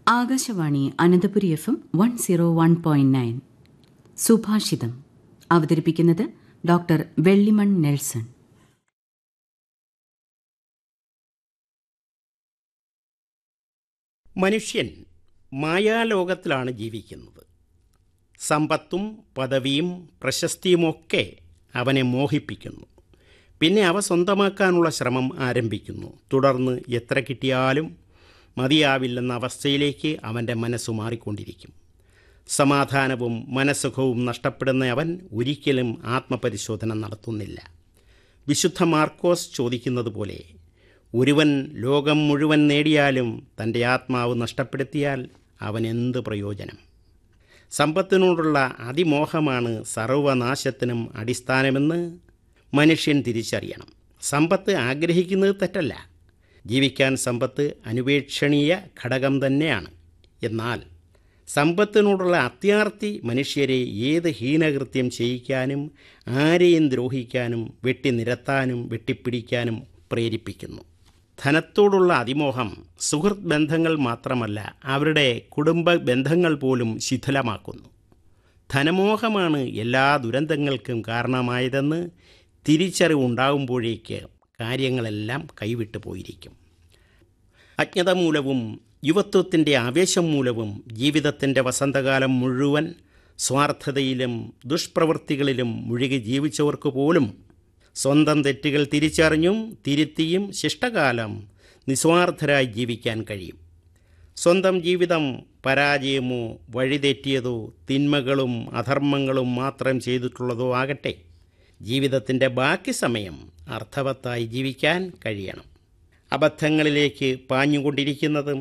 Akashvani Ananthapuri F M one zero one point nine സുഭാഷിതം അവതരിപ്പിക്കുന്നത് doctor Vellimon Nelson മനുഷ്യൻ മായാലോകത്തിലാണ് ജീവിക്കുന്നത് സമ്പത്തും പദവിയും പ്രശസ്തിയുമൊക്കെ അവനെ മോഹിപ്പിക്കുന്നു പിന്നെ അവ സ്വന്തമാക്കാനുള്ള ശ്രമം ആരംഭിക്കുന്നു തുടർന്ന് എത്ര കിട്ടിയാലും മതിയാവില്ലെന്ന അവസ്ഥയിലേക്ക് അവൻ്റെ മനസ്സ് മാറിക്കൊണ്ടിരിക്കും സമാധാനവും മനസ്സുഖവും നഷ്ടപ്പെടുന്ന അവൻ ഒരിക്കലും ആത്മപരിശോധന നടത്തുന്നില്ല വിശുദ്ധ മാർക്കോസ് ചോദിക്കുന്നത് പോലെ ഒരുവൻ ലോകം മുഴുവൻ നേടിയാലും തൻ്റെ ആത്മാവ് നഷ്ടപ്പെടുത്തിയാൽ അവൻ എന്ത് പ്രയോജനം സമ്പത്തിനോടുള്ള അതിമോഹമാണ് സർവനാശത്തിനും അടിസ്ഥാനമെന്ന് മനുഷ്യൻ തിരിച്ചറിയണം സമ്പത്ത് ആഗ്രഹിക്കുന്നത് തെറ്റല്ല ജീവിക്കാൻ സമ്പത്ത് അനുപേക്ഷണീയ ഘടകം തന്നെയാണ് എന്നാൽ സമ്പത്തിനോടുള്ള അത്യാർത്തി മനുഷ്യരെ ഏത് ഹീനകൃത്യം ചെയ്യിക്കാനും ആരെയും ദ്രോഹിക്കാനും വെട്ടിനിരത്താനും വെട്ടിപ്പിടിക്കാനും പ്രേരിപ്പിക്കുന്നു ധനത്തോടുള്ള അതിമോഹം സുഹൃത്ത് ബന്ധങ്ങൾ മാത്രമല്ല അവരുടെ കുടുംബ ബന്ധങ്ങൾ പോലും ശിഥിലമാക്കുന്നു ധനമോഹമാണ് എല്ലാ ദുരന്തങ്ങൾക്കും കാരണമായതെന്ന് തിരിച്ചറിവുണ്ടാകുമ്പോഴേക്ക് കാര്യങ്ങളെല്ലാം കൈവിട്ടു പോയിരിക്കും അജ്ഞത മൂലവും യുവത്വത്തിൻ്റെ ആവേശം മൂലവും ജീവിതത്തിൻ്റെ വസന്തകാലം മുഴുവൻ സ്വാർത്ഥതയിലും ദുഷ്പ്രവൃത്തികളിലും മുഴുകി ജീവിച്ചവർക്ക് പോലും സ്വന്തം തെറ്റുകൾ തിരിച്ചറിഞ്ഞും തിരുത്തിയും ശിഷ്ടകാലം നിസ്വാർത്ഥരായി ജീവിക്കാൻ കഴിയും സ്വന്തം ജീവിതം പരാജയമോ വഴിതെറ്റിയതോ തിന്മകളും അധർമ്മങ്ങളും മാത്രം ചെയ്തിട്ടുള്ളതോ ആകട്ടെ ജീവിതത്തിൻ്റെ ബാക്കി സമയം അർത്ഥവത്തായി ജീവിക്കാൻ കഴിയണം അബദ്ധങ്ങളിലേക്ക് പാഞ്ഞുകൊണ്ടിരിക്കുന്നതും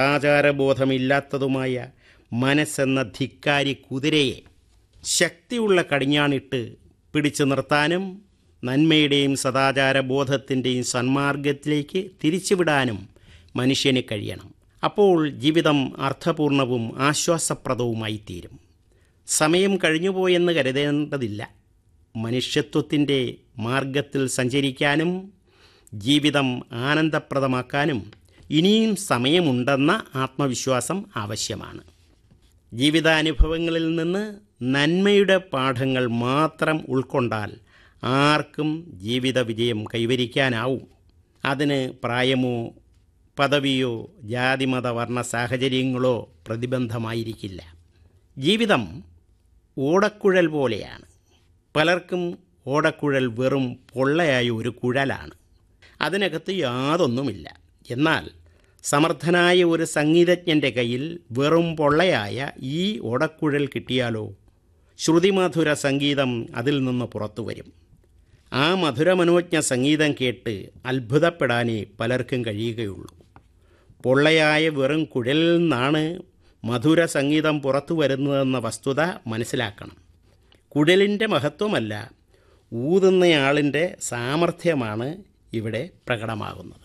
സദാചാരബോധമില്ലാത്തതുമായ മനസ്സെന്ന ധിക്കാരി കുതിരയെ ശക്തിയുള്ള കടിഞ്ഞാണിട്ട് പിടിച്ചു നിർത്താനും നന്മയുടെയും സദാചാരബോധത്തിൻ്റെയും സന്മാർഗത്തിലേക്ക് തിരിച്ചുവിടാനും മനുഷ്യന് കഴിയണം അപ്പോൾ ജീവിതം അർത്ഥപൂർണവും ആശ്വാസപ്രദവുമായി തീരും സമയം കഴിഞ്ഞുപോയെന്ന് കരുതേണ്ടതില്ല മനുഷ്യത്വത്തിൻ്റെ മാർഗത്തിൽ സഞ്ചരിക്കാനും ജീവിതം ആനന്ദപ്രദമാക്കാനും ഇനിയും സമയമുണ്ടെന്ന ആത്മവിശ്വാസം ആവശ്യമാണ് ജീവിതാനുഭവങ്ങളിൽ നിന്ന് നന്മയുടെ പാഠങ്ങൾ മാത്രം ഉൾക്കൊണ്ടാൽ ആർക്കും ജീവിത വിജയം കൈവരിക്കാനാവും അതിന് പ്രായമോ പദവിയോ ജാതിമത വർണ്ണ സാഹചര്യങ്ങളോ പ്രതിബന്ധമായിരിക്കില്ല ജീവിതം ഓടക്കുഴൽ പോലെയാണ് പലർക്കും ഓടക്കുഴൽ വെറും പൊള്ളയായ ഒരു കുഴലാണ് അതിനകത്ത് യാതൊന്നുമില്ല എന്നാൽ സമർത്ഥനായ ഒരു സംഗീതജ്ഞൻ്റെ കയ്യിൽ വെറും പൊള്ളയായ ഈ ഓടക്കുഴൽ കിട്ടിയാലോ ശ്രുതിമധുര സംഗീതം അതിൽ നിന്ന് പുറത്തു വരും ആ മധുരമനോജ്ഞ സംഗീതം കേട്ട് അത്ഭുതപ്പെടാനേ പലർക്കും കഴിയുകയുള്ളൂ പൊള്ളയായ വെറും കുഴലിൽ നിന്നാണ് മധുര സംഗീതം പുറത്തു വരുന്നതെന്ന വസ്തുത മനസ്സിലാക്കണം കുഴലിൻ്റെ മഹത്വമല്ല ഊതുന്നയാളിൻ്റെ സാമർഥ്യമാണ് ഇവിടെ പ്രകടമാകുന്നത്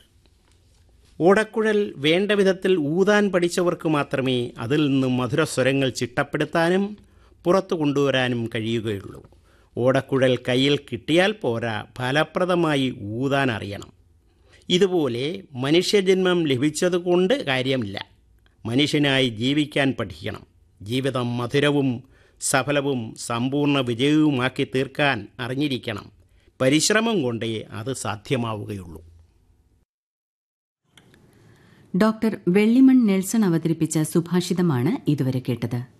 ഓടക്കുഴൽ വേണ്ട വിധത്തിൽ ഊതാൻ പഠിച്ചവർക്ക് മാത്രമേ അതിൽ നിന്നും മധുരസ്വരങ്ങൾ ചിട്ടപ്പെടുത്താനും പുറത്തു കൊണ്ടുവരാനും കഴിയുകയുള്ളൂ ഓടക്കുഴൽ കയ്യിൽ കിട്ടിയാൽ പോരാ ഫലപ്രദമായി ഊതാൻ അറിയണം ഇതുപോലെ മനുഷ്യജന്മം ലഭിച്ചതുകൊണ്ട് കാര്യമില്ല മനുഷ്യനായി ജീവിക്കാൻ പഠിക്കണം ജീവിതം മധുരവും സഫലവും സമ്പൂർണ്ണ വിജയവുമാക്കി തീർക്കാൻ അറിഞ്ഞിരിക്കണം പരിശ്രമം കൊണ്ടേ അത് സാധ്യമാവുകയുള്ളൂ ഡോക്ടർ വെള്ളിമൺ നെൽസൺ അവതരിപ്പിച്ച സുഭാഷിതമാണ് ഇതുവരെ കേട്ടത്